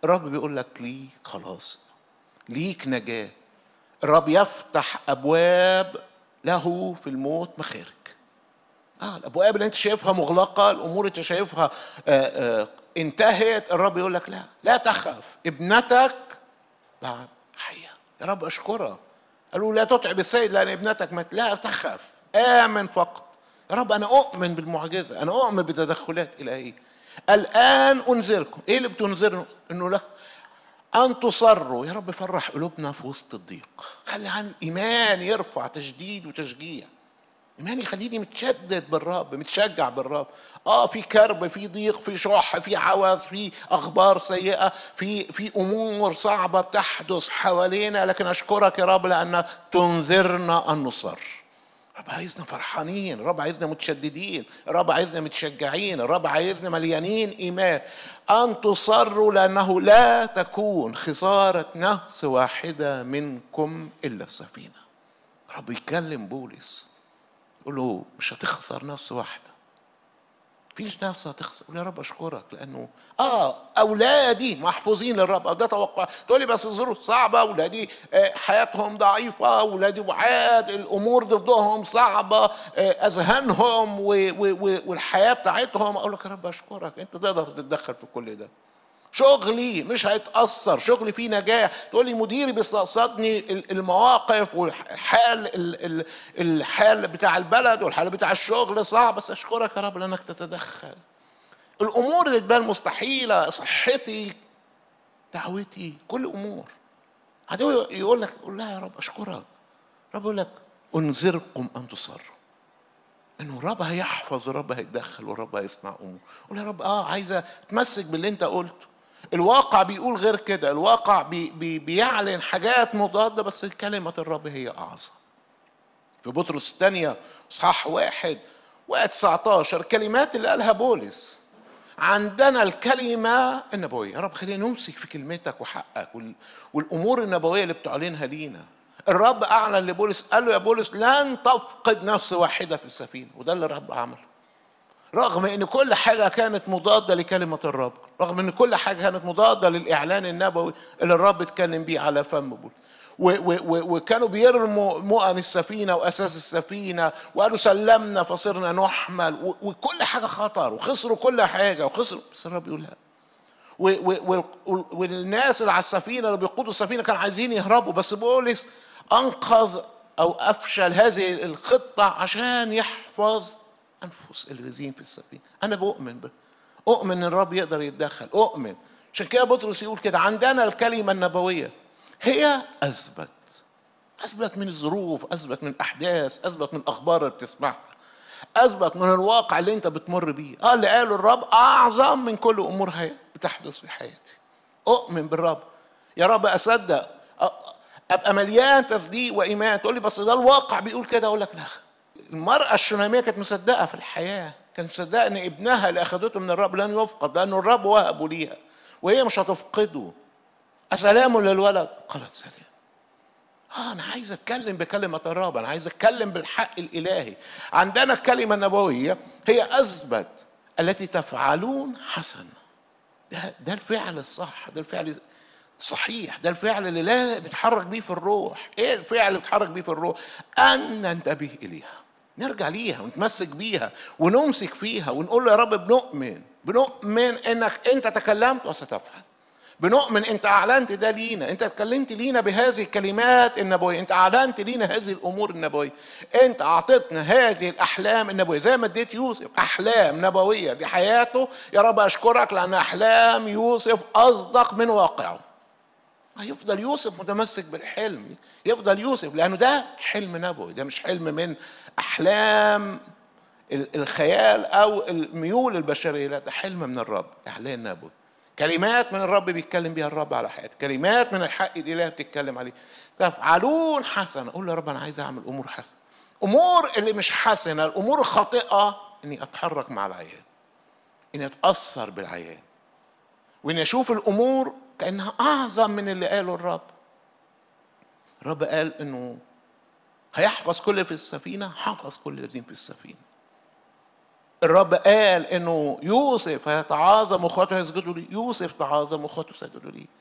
الرب بيقول لك ليك خلاص ليك نجاه الرب يفتح ابواب له في الموت مخارج اه الابواب اللي انت شايفها مغلقه الامور اللي انت شايفها آه آه انتهت الرب يقول لك لا لا تخف ابنتك بعد حيه يا رب اشكرك قالوا لا تتعب السيد لان ابنتك مات لا تخف امن فقط يا رب انا اؤمن بالمعجزه انا اؤمن بتدخلات الهيه الان انذركم ايه اللي بتنذرنا انه لا ان تصروا يا رب فرح قلوبنا في وسط الضيق خلي عن ايمان يرفع تشديد وتشجيع ايمان يخليني متشدد بالرب متشجع بالرب اه في كرب في ضيق في شح في عوز في اخبار سيئه في في امور صعبه بتحدث حوالينا لكن اشكرك يا رب لانك تنذرنا ان نصر الرب عايزنا فرحانين الرب عايزنا متشددين الرب عايزنا متشجعين الرب عايزنا مليانين ايمان ان تصروا لانه لا تكون خساره نفس واحده منكم الا السفينه الرب يكلم بولس يقول له مش هتخسر نفس واحده فيش نفس هتخسر يا رب اشكرك لانه اه اولادي محفوظين للرب او ده توقع تقول لي بس الظروف صعبه اولادي آه حياتهم ضعيفه اولادي بعاد الامور ضدهم صعبه آه اذهانهم والحياه بتاعتهم اقول لك يا رب اشكرك انت تقدر تتدخل في كل ده شغلي مش هيتأثر شغلي فيه نجاح تقول لي مديري بيستقصدني المواقف والحال الحال بتاع البلد والحال بتاع الشغل صعب بس اشكرك يا رب لانك تتدخل الامور اللي تبان مستحيله صحتي دعوتي كل امور عدو يقول لك قول لها يا رب اشكرك رب يقول لك انذركم ان تصروا انه الرب هيحفظ والرب هيتدخل والرب هيصنع امور قول يا رب اه عايزه اتمسك باللي انت قلته الواقع بيقول غير كده الواقع بي بي بيعلن حاجات مضادة بس كلمة الرب هي أعظم في بطرس الثانية إصحاح واحد و 19 الكلمات اللي قالها بولس عندنا الكلمة النبوية يا رب خلينا نمسك في كلمتك وحقك والأمور النبوية اللي بتعلنها لينا الرب أعلن لبولس قال له يا بولس لن تفقد نفس واحدة في السفينة وده اللي الرب عمله رغم ان كل حاجه كانت مضاده لكلمه الرب رغم ان كل حاجه كانت مضاده للاعلان النبوي اللي الرب اتكلم بيه على فم بولس وكانوا بيرموا مؤن السفينة وأساس السفينة وقالوا سلمنا فصرنا نحمل وكل حاجة خطر وخسروا كل حاجة وخسروا بس الرب يقول لا والناس اللي على السفينة اللي بيقودوا السفينة كانوا عايزين يهربوا بس بولس أنقذ أو أفشل هذه الخطة عشان يحفظ انفس الذين في السفينه انا بؤمن به اؤمن ان الرب يقدر يتدخل اؤمن عشان كده بطرس يقول كده عندنا الكلمه النبويه هي اثبت اثبت من الظروف اثبت من الاحداث اثبت من الاخبار اللي بتسمعها اثبت من الواقع اللي انت بتمر بيه اه اللي قاله الرب اعظم من كل امور هي بتحدث في حياتي اؤمن بالرب يا رب اصدق ابقى مليان تصديق وايمان تقول لي بس ده الواقع بيقول كده اقول لك لا المرأة الشنامية كانت مصدقة في الحياة كانت مصدقة إن ابنها اللي أخذته من الرب لن يفقد لأنه الرب وهبه ليها وهي مش هتفقده أسلام للولد قالت سلام آه أنا عايز أتكلم بكلمة الرب أنا عايز أتكلم بالحق الإلهي عندنا الكلمة النبوية هي أثبت التي تفعلون حسن ده, ده الفعل الصح ده الفعل صحيح ده الفعل اللي لا نتحرك بيه في الروح ايه الفعل اللي نتحرك بيه في الروح ان ننتبه اليها نرجع ليها ونتمسك بيها ونمسك فيها ونقول له يا رب بنؤمن بنؤمن انك انت تكلمت وستفعل بنؤمن انت اعلنت ده لينا انت اتكلمت لينا بهذه الكلمات النبويه انت اعلنت لينا هذه الامور النبويه انت اعطيتنا هذه الاحلام النبويه زي ما اديت يوسف احلام نبويه لحياته يا رب اشكرك لان احلام يوسف اصدق من واقعه هيفضل يوسف متمسك بالحلم يفضل يوسف لانه ده حلم نبوي ده مش حلم من احلام الخيال او الميول البشريه لا ده حلم من الرب اعلان نبوي كلمات من الرب بيتكلم بيها الرب على حياتي كلمات من الحق الالهي بتتكلم عليه تفعلون حسنه اقول له يا رب انا عايز اعمل امور حسنه امور اللي مش حسنه الامور الخاطئه اني اتحرك مع العيان اني اتاثر بالعيان واني اشوف الامور كانها اعظم من اللي قاله الرب الرب قال انه هيحفظ كل في السفينه حفظ كل الذين في السفينه الرب قال انه يوسف هيتعاظم واخواته هيسجدوا لي يوسف تعاظم واخواته سجدوا لي